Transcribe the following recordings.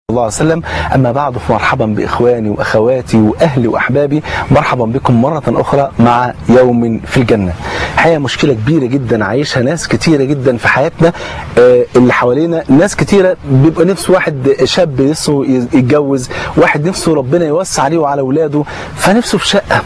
الله عليه وسلم أما بعد فمرحبا بإخواني وأخواتي وأهلي وأحبابي مرحبا بكم مرة أخرى مع يوم في الجنة حقيقة مشكلة كبيرة جدا عايشها ناس كتيرة جدا في حياتنا آه، اللي حوالينا ناس كتيرة بيبقى نفسه واحد شاب نفسه يتجوز واحد نفسه ربنا يوسع عليه وعلى أولاده فنفسه في شقة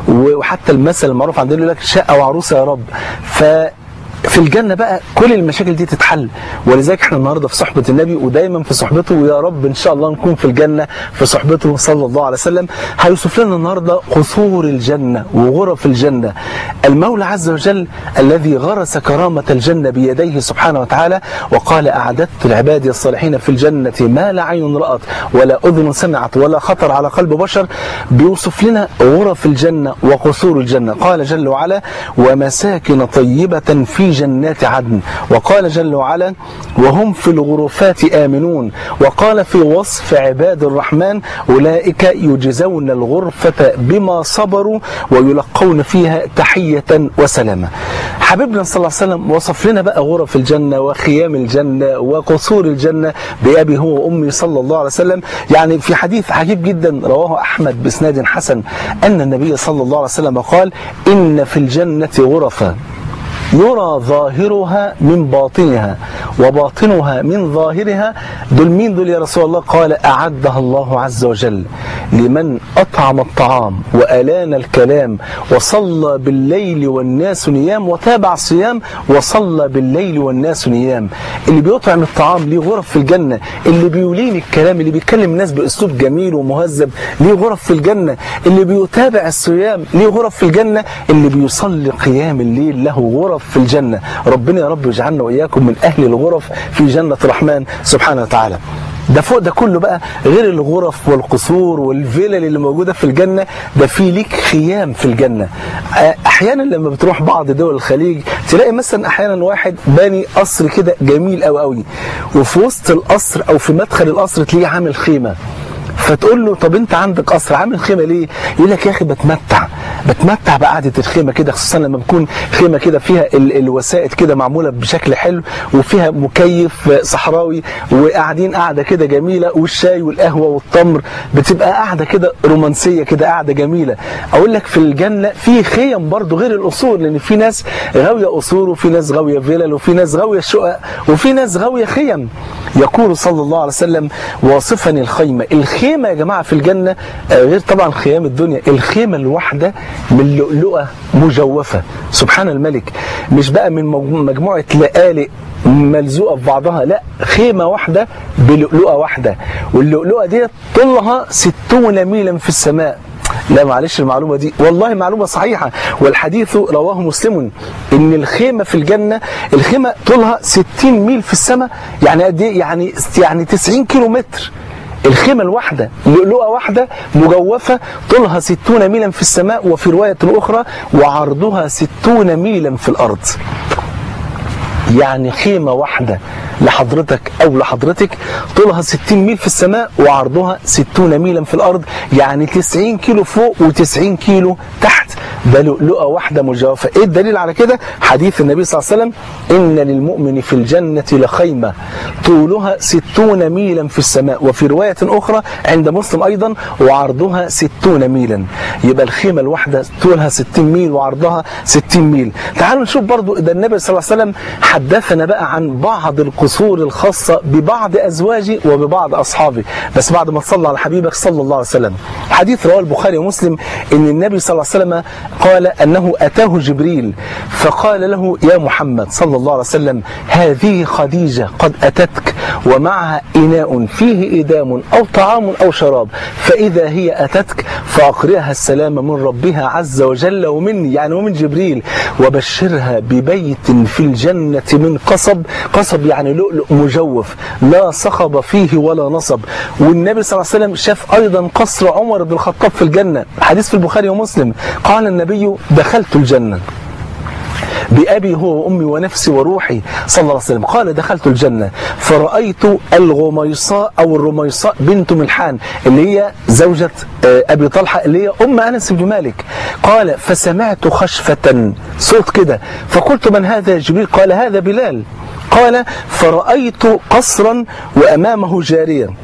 وحتى المثل المعروف عندنا يقول لك شقة وعروسة يا رب ف في الجنة بقى كل المشاكل دي تتحل ولذلك احنا النهاردة في صحبة النبي ودايما في صحبته ويا رب ان شاء الله نكون في الجنة في صحبته صلى الله عليه وسلم هيوصف لنا النهاردة قصور الجنة وغرف الجنة المولى عز وجل الذي غرس كرامة الجنة بيديه سبحانه وتعالى وقال أعددت لعبادي الصالحين في الجنة ما لا عين رأت ولا أذن سمعت ولا خطر على قلب بشر بيوصف لنا غرف الجنة وقصور الجنة قال جل وعلا ومساكن طيبة في جنات عدن وقال جل وعلا وهم في الغرفات آمنون وقال في وصف عباد الرحمن أولئك يجزون الغرفة بما صبروا ويلقون فيها تحية وسلامة حبيبنا صلى الله عليه وسلم وصف لنا بقى غرف الجنة وخيام الجنة وقصور الجنة بأبي هو وأمي صلى الله عليه وسلم يعني في حديث عجيب جدا رواه أحمد بإسناد حسن أن النبي صلى الله عليه وسلم قال إن في الجنة غرفا يرى ظاهرها من باطنها وباطنها من ظاهرها دول مين دول يا رسول الله قال أعدها الله عز وجل لمن أطعم الطعام وألان الكلام وصلى بالليل والناس نيام وتابع الصيام وصلى بالليل والناس نيام اللي بيطعم الطعام ليه غرف في الجنة اللي بيولين الكلام اللي بيتكلم الناس بأسلوب جميل ومهذب ليه غرف في الجنة اللي بيتابع الصيام ليه غرف في الجنة اللي بيصلي قيام الليل له غرف في الجنة ربنا يا رب يجعلنا وإياكم من أهل الغرف في جنة الرحمن سبحانه وتعالى ده فوق ده كله بقى غير الغرف والقصور والفلل اللي موجودة في الجنة ده في ليك خيام في الجنة احيانا لما بتروح بعض دول الخليج تلاقي مثلا احيانا واحد باني قصر كده جميل قوي قوي وفي وسط القصر او في مدخل القصر تلاقيه عامل خيمة فتقول له طب انت عندك قصر عامل خيمه ليه؟ يقول لك يا اخي بتمتع بتمتع بقعده الخيمه كده خصوصا لما بتكون خيمه كده فيها ال الوسائد كده معموله بشكل حلو وفيها مكيف صحراوي وقاعدين قاعده كده جميله والشاي والقهوه والتمر بتبقى قاعده كده رومانسيه كده قاعده جميله اقول لك في الجنه في خيم برضه غير القصور لان في ناس غاويه قصور وفي ناس غاويه فيلل وفي ناس غاويه شقق وفي ناس غاويه خيم يقول صلى الله عليه وسلم واصفا الخيمه الخيمه يا جماعه في الجنه غير طبعا خيام الدنيا الخيمه الواحده من لؤلؤه مجوفه سبحان الملك مش بقى من مجموعه لآلئ ملزوقه في بعضها لا خيمه واحده بلؤلؤه واحده واللؤلؤه دي طولها 60 ميلا في السماء لا معلش المعلومة دي والله معلومة صحيحة والحديث رواه مسلم ان الخيمة في الجنة الخيمة طولها 60 ميل في السماء يعني قد ايه يعني يعني 90 كيلو متر الخيمة الواحدة لؤلؤة واحدة مجوفة طولها 60 ميلا في السماء وفي رواية أخرى وعرضها 60 ميلا في الأرض يعني خيمة واحدة لحضرتك أو لحضرتك طولها 60 ميل في السماء وعرضها 60 ميلا في الأرض يعني 90 كيلو فوق و90 كيلو تحت ده لؤلؤة واحدة مجوفة إيه الدليل على كده حديث النبي صلى الله عليه وسلم إن للمؤمن في الجنة لخيمة طولها 60 ميلا في السماء وفي رواية أخرى عند مسلم أيضا وعرضها 60 ميلا يبقى الخيمة الواحدة طولها 60 ميل وعرضها 60 ميل تعالوا نشوف برضو ده النبي صلى الله عليه وسلم حدثنا بقى عن بعض القصور الخاصة ببعض أزواجه وببعض أصحابه بس بعد ما تصلى على حبيبك صلى الله عليه وسلم حديث رواه البخاري ومسلم إن النبي صلى الله عليه وسلم قال أنه أتاه جبريل فقال له يا محمد صلى الله عليه وسلم هذه خديجة قد أتتك ومعها إناء فيه إدام أو طعام أو شراب فإذا هي أتتك فأقرئها السلام من ربها عز وجل ومني يعني ومن جبريل وبشرها ببيت في الجنة من قصب قصب يعني لؤلؤ مجوف لا صخب فيه ولا نصب والنبي صلى الله عليه وسلم شاف أيضا قصر عمر بن الخطاب في الجنة حديث في البخاري ومسلم قال النبي دخلت الجنة بأبي هو وأمي ونفسي وروحي صلى الله عليه وسلم قال دخلت الجنة فرأيت الغميصاء أو الرميصاء بنت ملحان اللي هي زوجة أبي طلحة اللي هي أم أنس بن مالك قال فسمعت خشفة صوت كده فقلت من هذا جبريل قال هذا بلال قال فرأيت قصرا وأمامه جارية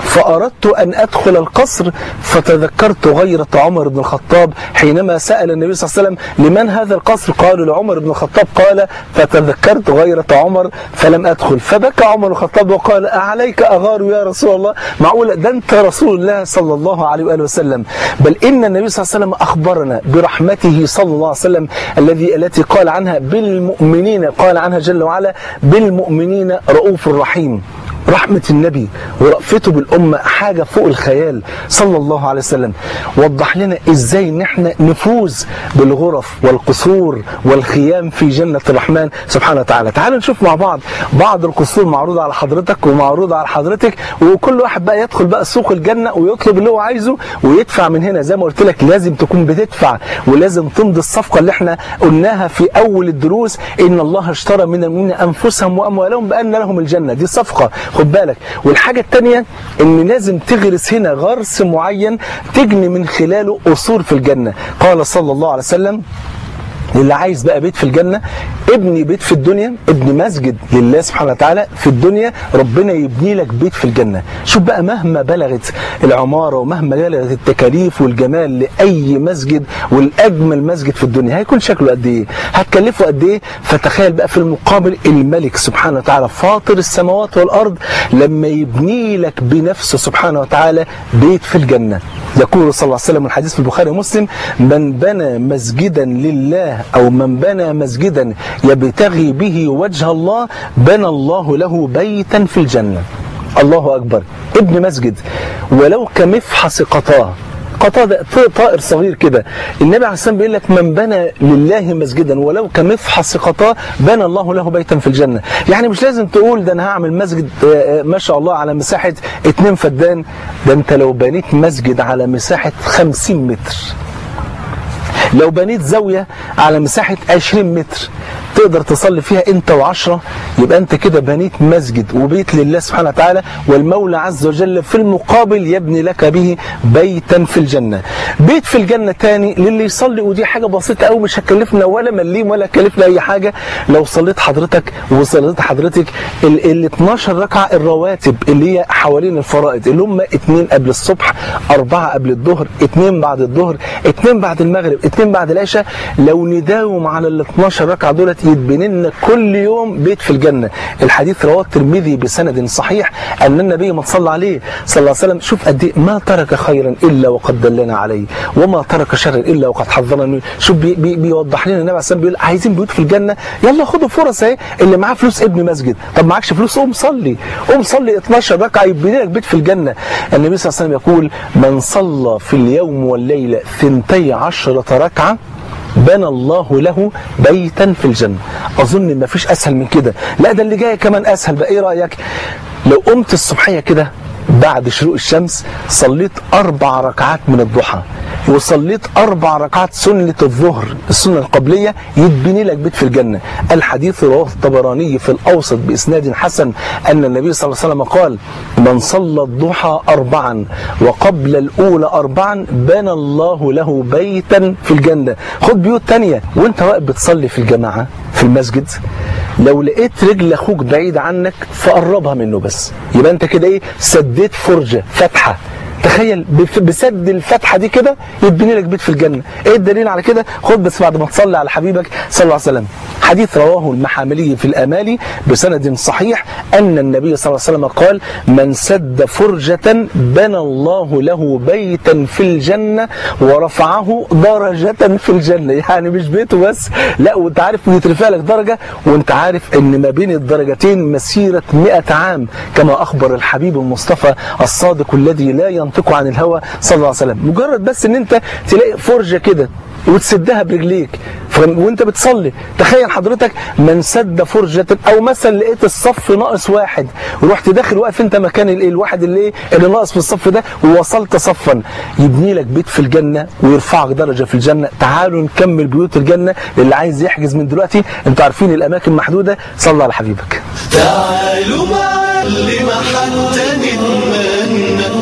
فأردت أن أدخل القصر فتذكرت غيرة عمر بن الخطاب حينما سأل النبي صلى الله عليه وسلم لمن هذا القصر قالوا لعمر بن الخطاب قال فتذكرت غيرة عمر فلم أدخل فبكى عمر بن الخطاب وقال أعليك أغار يا رسول الله معقولة ده أنت رسول الله صلى الله عليه وآله وسلم بل إن النبي صلى الله عليه وسلم أخبرنا برحمته صلى الله عليه وسلم الذي التي قال عنها بالمؤمنين قال عنها جل وعلا بالمؤمنين رؤوف رحيم رحمة النبي ورأفته بالأمة حاجة فوق الخيال صلى الله عليه وسلم وضح لنا إزاي إن احنا نفوز بالغرف والقصور والخيام في جنة الرحمن سبحانه وتعالى تعالوا نشوف مع بعض بعض القصور معروضة على حضرتك ومعروضة على حضرتك وكل واحد بقى يدخل بقى سوق الجنة ويطلب اللي هو عايزه ويدفع من هنا زي ما قلت لك لازم تكون بتدفع ولازم تمضي الصفقة اللي احنا قلناها في أول الدروس إن الله اشترى من المؤمنين أنفسهم وأموالهم بأن لهم الجنة دي صفقة خد بالك والحاجة الثانية ان لازم تغرس هنا غرس معين تجني من خلاله أصول في الجنة قال صلى الله عليه وسلم اللي عايز بقى بيت في الجنة ابني بيت في الدنيا ابني مسجد لله سبحانه وتعالى في الدنيا ربنا يبني لك بيت في الجنة شوف بقى مهما بلغت العمارة ومهما بلغت التكاليف والجمال لأي مسجد والأجمل مسجد في الدنيا هيكون شكله قد إيه هتكلفه قد إيه فتخيل بقى في المقابل الملك سبحانه وتعالى فاطر السماوات والأرض لما يبني لك بنفسه سبحانه وتعالى بيت في الجنة يقول صلى الله عليه وسلم الحديث في البخاري ومسلم من بنى مسجدا لله أو من بنى مسجدا يبتغي به وجه الله بنى الله له بيتا في الجنة الله أكبر ابن مسجد ولو كمفحص قطاه قطاع ده طائر صغير كده النبي عليه الصلاه بيقول لك من بنى لله مسجدا ولو كمفحص قطاع بنى الله له بيتا في الجنه يعني مش لازم تقول ده انا هعمل مسجد ما شاء الله على مساحه 2 فدان ده انت لو بنيت مسجد على مساحه 50 متر لو بنيت زاوية على مساحة 20 متر تقدر تصلي فيها انت وعشرة يبقى انت كده بنيت مسجد وبيت لله سبحانه وتعالى والمولى عز وجل في المقابل يبني لك به بيتا في الجنة بيت في الجنة تاني للي يصلي ودي حاجة بسيطة قوي مش هتكلفنا ولا مليم ولا هتكلفنا اي حاجة لو صليت حضرتك وصليت حضرتك ال, ال 12 ركعة الرواتب اللي هي حوالين الفرائض اللي هم اتنين قبل الصبح اربعة قبل الظهر اتنين بعد الظهر اتنين بعد المغرب اتنين بعد العشاء لو نداوم على ال 12 ركعة دولت يتبني لنا كل يوم بيت في الجنة الحديث رواه الترمذي بسند صحيح أن النبي ما صلى عليه صلى الله عليه وسلم شوف قد ما ترك خيرا إلا وقد دلنا عليه وما ترك شرا إلا وقد حذرنا منه شوف بي بي بيوضح لنا النبي عليه الصلاة بيقول عايزين بيوت في الجنة يلا خدوا فرص اهي اللي معاه فلوس ابن مسجد طب معكش فلوس قوم صلي قوم صلي 12 ركعة يبني لك بيت في الجنة النبي صلى الله عليه وسلم يقول من صلى في اليوم والليلة ثنتي عشرة ركعة بنى الله له بيتا في الجنة أظن ما فيش أسهل من كده لا ده اللي جاي كمان أسهل بقى إيه رأيك لو قمت الصبحية كده بعد شروق الشمس صليت أربع ركعات من الضحى وصليت أربع ركعات سنة الظهر السنة القبلية يتبني لك بيت في الجنة الحديث رواه الطبراني في الأوسط بإسناد حسن أن النبي صلى الله عليه وسلم قال من صلى الضحى أربعا وقبل الأولى أربعا بنى الله له بيتا في الجنة خد بيوت تانية وانت واقف بتصلي في الجماعة في المسجد لو لقيت رجل اخوك بعيد عنك فقربها منه بس يبقى انت كده ايه سديت فرجه فتحه تخيل بسد الفتحه دي كده يتبني لك بيت في الجنه ايه الدليل على كده خد بس بعد ما تصلي على حبيبك صلى الله عليه وسلم حديث رواه المحاملي في الامالي بسند صحيح ان النبي صلى الله عليه وسلم قال من سد فرجه بنى الله له بيتا في الجنه ورفعه درجه في الجنه يعني مش بيته بس لا وانت عارف ان يترفع لك درجه وانت عارف ان ما بين الدرجتين مسيره 100 عام كما اخبر الحبيب المصطفى الصادق الذي لا ينطق عن الهوى صلى الله عليه وسلم مجرد بس ان انت تلاقي فرجه كده وتسدها برجليك وانت بتصلي تخيل حضرتك من سد فرجة او مثلا لقيت الصف ناقص واحد ورحت داخل واقف انت مكان الواحد اللي اللي ناقص في الصف ده ووصلت صفا يبني لك بيت في الجنة ويرفعك درجة في الجنة تعالوا نكمل بيوت الجنة اللي عايز يحجز من دلوقتي انتوا عارفين الاماكن محدودة صلى على حبيبك تعالوا معلم حتى نتمنى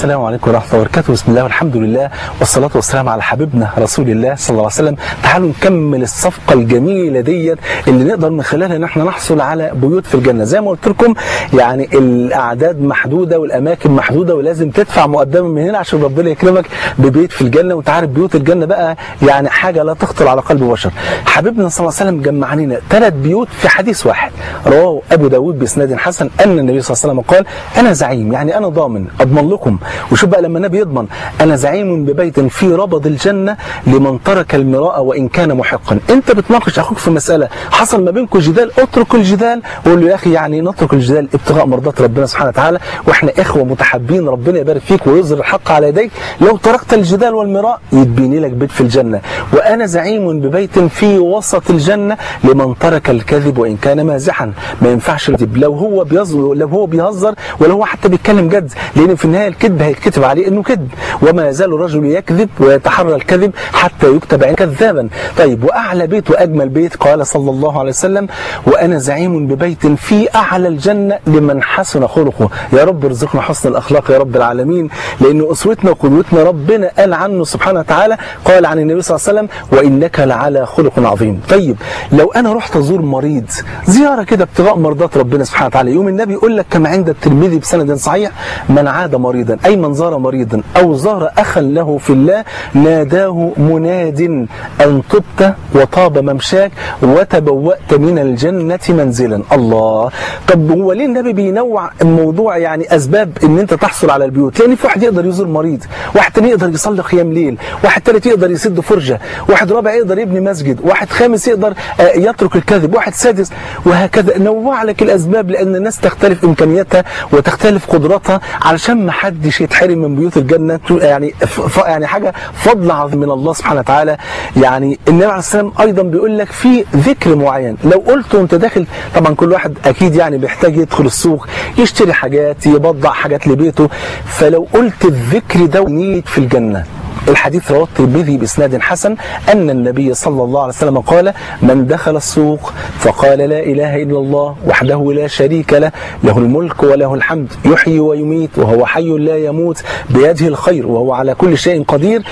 السلام عليكم ورحمة الله وبركاته بسم الله والحمد لله والصلاة والسلام على حبيبنا رسول الله صلى الله عليه وسلم تعالوا نكمل الصفقة الجميلة ديت اللي نقدر من خلالها ان احنا نحصل على بيوت في الجنة زي ما قلت لكم يعني الأعداد محدودة والأماكن محدودة ولازم تدفع مقدما من هنا عشان ربنا يكرمك ببيت في الجنة وانت عارف بيوت الجنة بقى يعني حاجة لا تخطر على قلب بشر حبيبنا صلى الله عليه وسلم جمع لنا ثلاث بيوت في حديث واحد رواه أبو داود بإسناد حسن أن النبي صلى الله عليه وسلم قال أنا زعيم يعني أنا ضامن أضمن لكم وشوف بقى لما النبي يضمن أنا زعيم ببيت في ربض الجنة لمن ترك المراء وإن كان محقا أنت بتناقش أخوك في مسألة حصل ما بينكم جدال اترك الجدال وقول له يا أخي يعني نترك الجدال ابتغاء مرضات ربنا سبحانه وتعالى وإحنا إخوة متحابين ربنا يبارك فيك ويظهر الحق على يديك لو تركت الجدال والمراء يتبني لك بيت في الجنة وأنا زعيم ببيت في وسط الجنة لمن ترك الكذب وإن كان مازحا ما ينفعش الكذب لو هو بيهزر لو هو بيهزر ولا هو حتى بيتكلم جد لأن في النهاية الكذب هيتكتب عليه إنه كذب وما يزال الرجل يكذب ويتحرى الكذب حتى يكتب عن كذابا طيب وأعلى بيت وأجمل بيت قال صلى الله عليه وسلم وأنا زعيم ببيت في أعلى الجنة لمن حسن خلقه يا رب ارزقنا حسن الأخلاق يا رب العالمين لأن أسوتنا وقدوتنا ربنا قال عنه سبحانه وتعالى قال عن النبي صلى الله عليه وسلم وإنك لعلى خلق عظيم طيب لو أنا رحت أزور مريض زيارة كده ابتغاء مرضات ربنا سبحانه وتعالى يوم النبي يقول لك كما عند الترمذي بسند صحيح من عاد مريضا أي من زار مريضا أو زار أخا له في الله ناداه مناد أن طبت وطاب ممشاك وتبوأت من الجنة منزلا الله طب هو ليه النبي بينوع الموضوع يعني أسباب أن أنت تحصل على البيوت لأن في واحد يقدر يزور مريض واحد تاني يقدر يصلي قيام ليل واحد تالت يقدر يسد فرجة واحد رابع يقدر يبني مسجد واحد خامس يقدر يترك الكذب واحد سادس وهكذا نوع لك الأسباب لأن الناس تختلف إمكانياتها وتختلف قدراتها علشان ما حدش يتحرم من بيوت الجنة يعني يعني حاجة فضل عظيم من الله سبحانه وتعالى يعني النبي عليه السلام أيضا بيقول لك في ذكر معين لو قلت وانت داخل طبعا كل واحد أكيد يعني بيحتاج يدخل السوق يشتري حاجات يبضع حاجات لبيته فلو قلت الذكر ده نيت في الجنة الحديث رواه الترمذي باسناد حسن أن النبي صلى الله عليه وسلم قال من دخل السوق فقال لا إله إلا الله وحده لا شريك له له الملك وله الحمد يحيي ويميت وهو حي لا يموت بيده الخير وهو على كل شيء قدير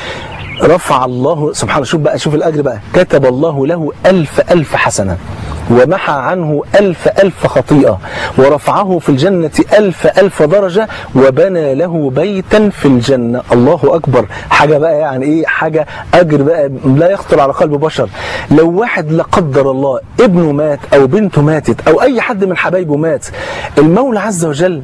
رفع الله سبحانه شوف بقى شوف الأجر بقى كتب الله له ألف ألف حسنة ومحى عنه ألف ألف خطيئة ورفعه في الجنة ألف ألف درجة وبنى له بيتا في الجنة الله أكبر حاجة بقى يعني إيه حاجة أجر بقى لا يخطر على قلب بشر لو واحد لا قدر الله ابنه مات أو بنته ماتت أو أي حد من حبايبه مات المولى عز وجل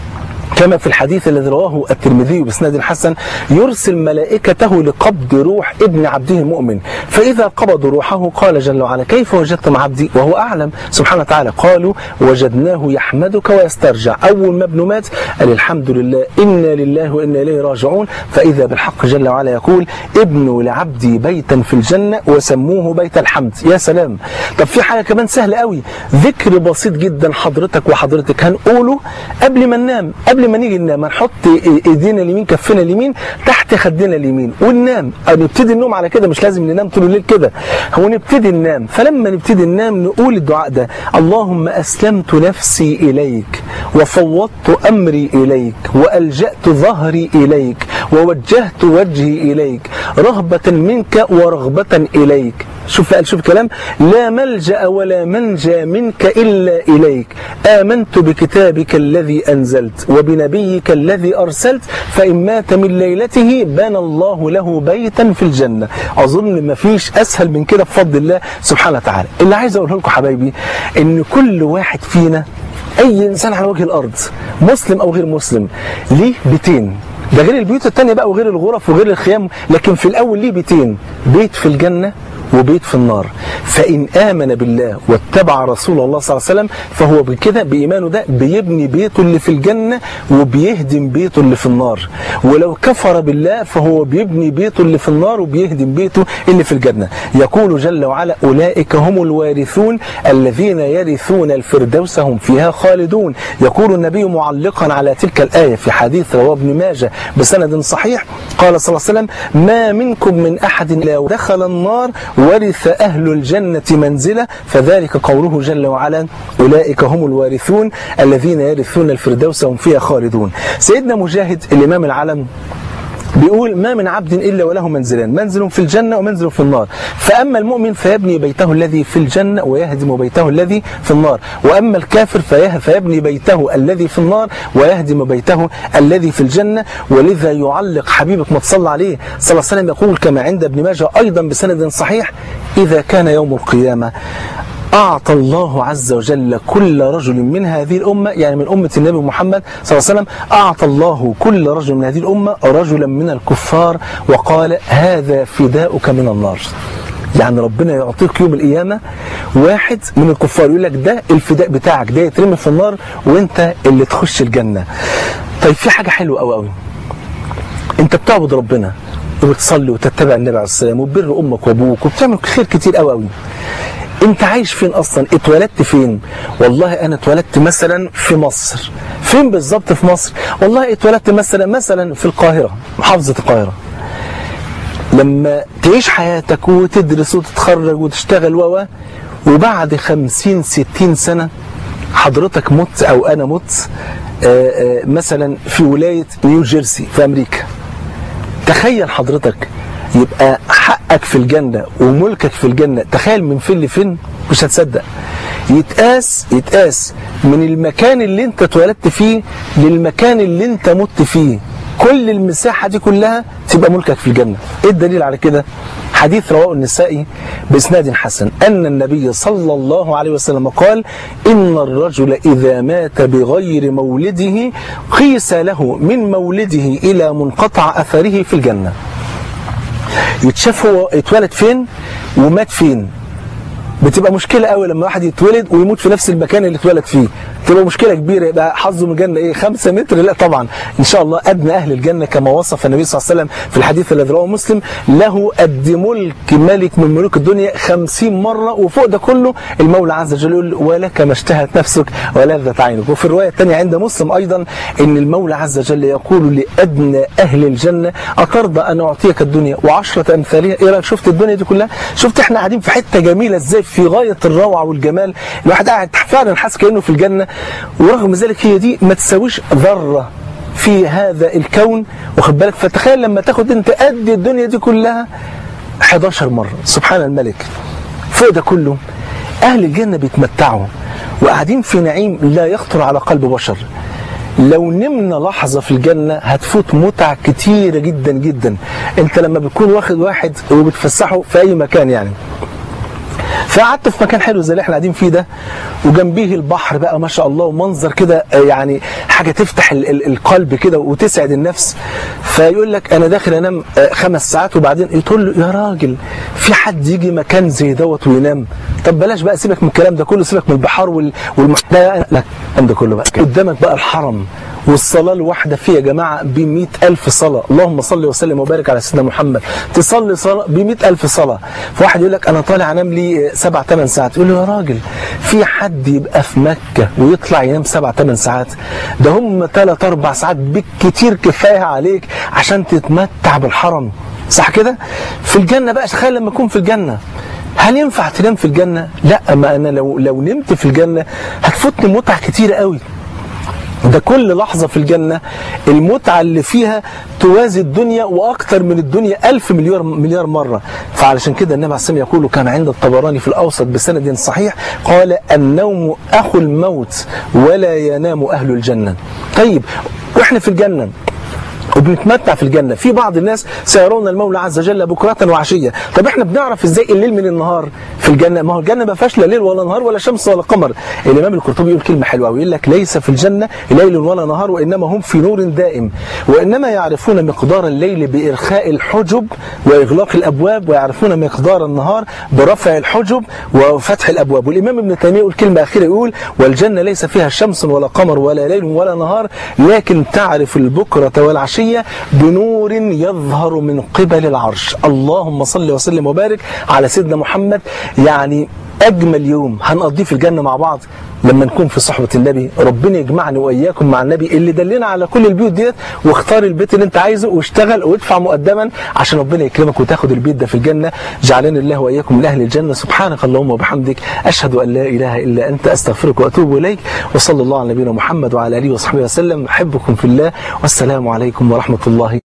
كما في الحديث الذي رواه الترمذي باسناد حسن يرسل ملائكته لقبض روح ابن عبده المؤمن فإذا قبضوا روحه قال جل وعلا كيف وجدتم عبدي وهو أعلم سبحانه وتعالى قالوا وجدناه يحمدك ويسترجع أول ما ابنه مات قال الحمد لله إنا لله وإنا إليه راجعون فإذا بالحق جل وعلا يقول ابنوا لعبدي بيتا في الجنة وسموه بيت الحمد يا سلام طب في حاجة كمان سهلة قوي ذكر بسيط جدا حضرتك وحضرتك هنقوله قبل ما ننام قبل ما نيجي ننام هنحط ايدينا اليمين كفنا اليمين تحت خدنا اليمين وننام او نبتدي النوم على كده مش لازم ننام طول الليل كده هو نبتدي ننام فلما نبتدي ننام نقول الدعاء ده اللهم اسلمت نفسي اليك وفوضت امري اليك والجات ظهري اليك ووجهت وجهي اليك رهبه منك ورغبه اليك شوف قال شوف الكلام لا ملجأ ولا منجى منك إلا إليك آمنت بكتابك الذي أنزلت وبنبيك الذي أرسلت فإن مات من ليلته بنى الله له بيتا في الجنة أظن ما فيش أسهل من كده بفضل الله سبحانه وتعالى اللي عايز أقوله لكم حبايبي إن كل واحد فينا أي إنسان على وجه الأرض مسلم أو غير مسلم ليه بيتين ده غير البيوت التانية بقى وغير الغرف وغير الخيام لكن في الأول ليه بيتين بيت في الجنة وبيت في النار فإن آمن بالله واتبع رسول الله صلى الله عليه وسلم فهو بكده بإيمانه ده بيبني بيته اللي في الجنة وبيهدم بيته اللي في النار ولو كفر بالله فهو بيبني بيته اللي في النار وبيهدم بيته اللي في الجنة يقول جل وعلا أولئك هم الوارثون الذين يرثون الفردوس هم فيها خالدون يقول النبي معلقا على تلك الآية في حديث رواه ابن ماجه بسند صحيح قال صلى الله عليه وسلم ما منكم من أحد لو دخل النار ورث أهل الجنة منزلة فذلك قوله جل وعلا أولئك هم الوارثون الذين يرثون الفردوس هم فيها خالدون سيدنا مجاهد الإمام العلم وسلم بيقول ما من عبد إلا وله منزلان منزل في الجنة ومنزل في النار فأما المؤمن فيبني بيته الذي في الجنة ويهدم بيته الذي في النار وأما الكافر فيه- فيبني بيته الذي في النار ويهدم بيته الذي في الجنة ولذا يعلق حبيبك ما تصلى عليه صلى الله عليه وسلم يقول كما عند ابن ماجه أيضا بسند صحيح إذا كان يوم القيامة أعطى الله عز وجل كل رجل من هذه الأمة يعني من أمة النبي محمد صلى الله عليه وسلم أعطى الله كل رجل من هذه الأمة رجلا من الكفار وقال هذا فداؤك من النار يعني ربنا يعطيك يوم القيامة واحد من الكفار يقول لك ده الفداء بتاعك ده يترمي في النار وانت اللي تخش الجنة طيب في حاجة حلوة قوي قوي انت بتعبد ربنا وبتصلي وتتبع النبي عليه السلام وبر امك وابوك وبتعمل خير كتير قوي قوي انت عايش فين اصلا اتولدت فين والله انا اتولدت مثلا في مصر فين بالظبط في مصر والله اتولدت مثلا مثلا في القاهره محافظه القاهره لما تعيش حياتك وتدرس وتتخرج وتشتغل و وبعد خمسين ستين سنة حضرتك مت أو أنا مت آه، آه، مثلا في ولاية نيو جيرسي في أمريكا تخيل حضرتك يبقى حقك في الجنة وملكك في الجنة تخيل من فين لفين مش هتصدق يتقاس يتقاس من المكان اللي انت اتولدت فيه للمكان اللي انت مت فيه كل المساحة دي كلها تبقى ملكك في الجنة ايه الدليل على كده حديث رواه النسائي بإسناد حسن أن النبي صلى الله عليه وسلم قال إن الرجل إذا مات بغير مولده قيس له من مولده إلى منقطع أثره في الجنة يتشاف هو اتولد فين ومات فين بتبقى مشكلة قوي لما واحد يتولد ويموت في نفس المكان اللي اتولد فيه تبقى مشكلة كبيرة يبقى حظه من الجنة ايه خمسة متر لا طبعا ان شاء الله ادنى اهل الجنة كما وصف النبي صلى الله عليه وسلم في الحديث الذي رواه مسلم له قد ملك ملك من ملوك الدنيا خمسين مرة وفوق ده كله المولى عز وجل يقول ولك ما اشتهت نفسك ولذت عينك وفي الرواية الثانية عند مسلم ايضا ان المولى عز وجل يقول لادنى اهل الجنة اترضى ان اعطيك الدنيا وعشرة امثالها ايه رايك شفت الدنيا دي كلها شفت احنا قاعدين في حتة جميلة ازاي في غاية الروعة والجمال الواحد قاعد فعلا حاسس كأنه في الجنة ورغم ذلك هي دي ما تساويش ذرة في هذا الكون واخد بالك فتخيل لما تاخد انت قد الدنيا دي كلها 11 مرة سبحان الملك فوق ده كله أهل الجنة بيتمتعوا وقاعدين في نعيم لا يخطر على قلب بشر لو نمنا لحظة في الجنة هتفوت متع كتيرة جدا جدا انت لما بتكون واخد واحد وبتفسحه في اي مكان يعني فقعدت في مكان حلو زي اللي احنا قاعدين فيه ده وجنبيه البحر بقى ما شاء الله ومنظر كده آه، يعني حاجه تفتح ال ال القلب كده وتسعد النفس فيقول لك انا داخل انام آه، خمس ساعات وبعدين تقول له يا راجل في حد يجي مكان زي دوت وينام طب بلاش بقى سيبك من الكلام ده كله سيبك من البحار وال والمح... لا لا الكلام ده كله بقى قدامك بقى الحرم والصلاة الواحدة فيه يا جماعة ب ألف صلاة اللهم صل وسلم وبارك على سيدنا محمد تصلي صلاة ب ألف صلاة فواحد يقول لك أنا طالع أنام لي سبع ثمان ساعات يقول له يا راجل في حد يبقى في مكة ويطلع ينام سبع ثمان ساعات ده هم ثلاث أربع ساعات بالكتير كفاية عليك عشان تتمتع بالحرم صح كده في الجنة بقى تخيل لما أكون في الجنة هل ينفع تنام في الجنة؟ لا ما أنا لو لو نمت في الجنة هتفوتني متع كتيرة قوي ده كل لحظة في الجنة المتعة اللي فيها توازي الدنيا وأكثر من الدنيا ألف مليار مليار مرة فعلشان كده النبي عليه الصلاة والسلام يقول كان عند الطبراني في الأوسط بسند صحيح قال النوم أخو الموت ولا ينام أهل الجنة طيب وإحنا في الجنة وبنتمتع في الجنة في بعض الناس سيرون المولى عز وجل بكرة وعشية طب احنا بنعرف ازاي الليل من النهار في الجنة ما هو الجنة ما فيهاش لا ليل ولا نهار ولا شمس ولا قمر الإمام القرطبي يقول كلمة حلوة ويقول لك ليس في الجنة ليل ولا نهار وإنما هم في نور دائم وإنما يعرفون مقدار الليل بإرخاء الحجب وإغلاق الأبواب ويعرفون مقدار النهار برفع الحجب وفتح الأبواب والإمام ابن تيمية يقول كلمة أخيرة يقول والجنة ليس فيها شمس ولا قمر ولا ليل ولا نهار لكن تعرف البكرة والعشية بنور يظهر من قبل العرش اللهم صل وسلم وبارك على سيدنا محمد يعني اجمل يوم هنقضيه في الجنه مع بعض لما نكون في صحبه النبي ربنا يجمعني واياكم مع النبي اللي دلنا على كل البيوت ديت واختار البيت اللي انت عايزه واشتغل وادفع مقدما عشان ربنا يكرمك وتاخد البيت ده في الجنه جعلنا الله واياكم من اهل الجنه سبحانك اللهم وبحمدك اشهد ان لا اله الا انت استغفرك واتوب اليك وصلى الله على نبينا محمد وعلى اله وصحبه وسلم احبكم في الله والسلام عليكم ورحمه الله